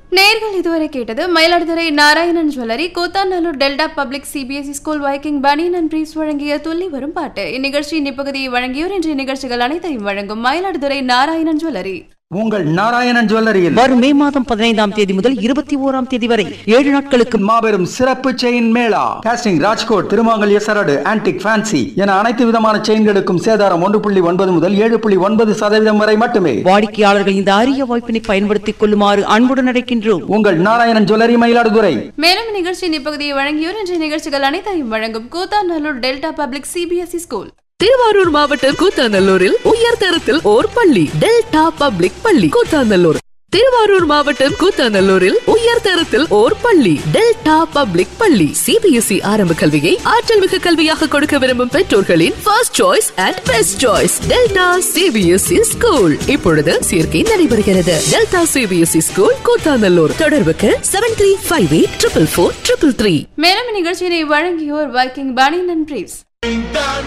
நேர்கள் இதுவரை கேட்டது Mayiladuthurai Narayanan jewellery Koothanallur delta public CBSE school viking banian and breeze வழங்கிய துள்ளி வரும் பாட்டு இந்நிகழ்ச்சியின் இப்பகுதியை வழங்கியோர் இன்றைய நிகழ்ச்சிகள் அனைத்தையும் வழங்கும் மயிலாடுதுறை நாராயணன் ஜுவல்லரி உங்கள் நாராயணன் ஜுவல்லரியில் வரும் மே மாதம் பதினைந்தாம் தேதி முதல் இருபத்தி ஓராம் தேதி வரை ஏழு நாட்களுக்கு மாபெரும் சிறப்பு செயின் மேளா காஸ்டிங் ராஜ்கோட் திருமாங்கல்ய சரடு ஆன்டிக் ஃபேன்சி என அனைத்து விதமான செயின்களுக்கும் சேதாரம் ஒன்று புள்ளி ஒன்பது முதல் ஏழு புள்ளி ஒன்பது சதவீதம் வரை மட்டுமே வாடிக்கையாளர்கள் இந்த அரிய வாய்ப்பினை பயன்படுத்திக் கொள்ளுமாறு அன்புடன் அழைக்கின்றோம் உங்கள் நாராயணன் ஜுவல்லரி மயிலாடுதுறை மேலும் இந்நிகழ்ச்சியின் இப்பகுதியை வழங்கியோர் இன்றைய நிகழ்ச்சிகள் அனைத்தையும் வழங்கும் Koothanallur delta public CBSE school Tiruvarur மாவட்டம் கூத்தாநல்லூரில் உயர் தரத்தில் ஓர் பள்ளி டெல்டா பப்ளிக் பள்ளி கூத்தாநல்லூர் திருவாரூர் மாவட்டம் கூத்தாநல்லூரில் உயர் தரத்தில் ஓர் பள்ளி டெல்டா பப்ளிக் பள்ளி சிபிஎஸ்இ ஆரம்ப கல்வியை ஆற்றல் மிகு கல்வியாக கொடுக்க விரும்பும் பெற்றோர்களின் first choice and best choice delta CBSE school இப்பொழுது சேர்க்கை நடைபெறுகிறது டெல்டா சிபிஎஸ்இ ஸ்கூல் கூத்தாநல்லூர் தொடர்புக்கு seven three five eight triple four triple three மேலும் இந்நிகழ்ச்சியினை வழங்கியோர் வைக்கிங் பனியன் அண்ட் பிரீஸ்